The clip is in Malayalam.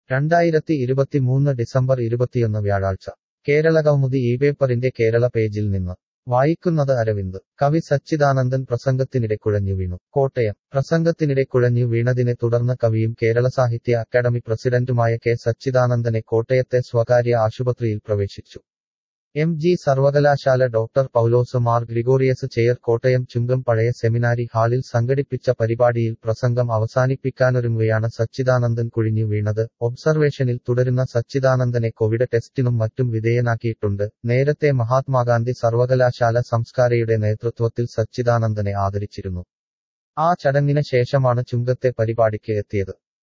രണ്ടായിരത്തി ഇരുപത്തിമൂന്ന് ഡിസംബർ ഇരുപത്തിയൊന്ന് വ്യാഴാഴ്ച കേരള കൗമുദി ഈ പേപ്പറിന്റെ കേരള പേജിൽ നിന്ന് വായിക്കുന്നത് അരവിന്ദ് കവി സച്ചിദാനന്ദൻ പ്രസംഗത്തിനിടെ കുഴഞ്ഞു വീണു കോട്ടയം പ്രസംഗത്തിനിടെ കുഴഞ്ഞു വീണതിനെ തുടർന്ന് കവിയും കേരള സാഹിത്യ അക്കാദമി പ്രസിഡന്റുമായ കെ സച്ചിദാനന്ദനെ കോട്ടയത്തെ സ്വകാര്യ ആശുപത്രിയിൽ പ്രവേശിച്ചു എം ജി സർവകലാശാല ഡോക്ടർ പൗലോസ് മാർ ഗ്രിഗോറിയസ് ചെയർ കോട്ടയം ചുങ്കം പഴയ സെമിനാരി ഹാളിൽ സംഘടിപ്പിച്ച പരിപാടിയിൽ പ്രസംഗം അവസാനിപ്പിക്കാനൊരുങ്ങുകയാണ് സച്ചിദാനന്ദൻ കുഴിഞ്ഞു വീണത് ഒബ്സർവേഷനിൽ തുടരുന്ന സച്ചിദാനന്ദനെ കോവിഡ് ടെസ്റ്റിനും മറ്റും വിധേയനാക്കിയിട്ടുണ്ട് നേരത്തെ മഹാത്മാഗാന്ധി സർവകലാശാല സംസ്കാരയുടെ നേതൃത്വത്തിൽ സച്ചിദാനന്ദനെ ആദരിച്ചിരുന്നു ആ ചടങ്ങിന് ശേഷമാണ് ചുങ്കത്തെ പരിപാടിക്ക് എത്തിയത്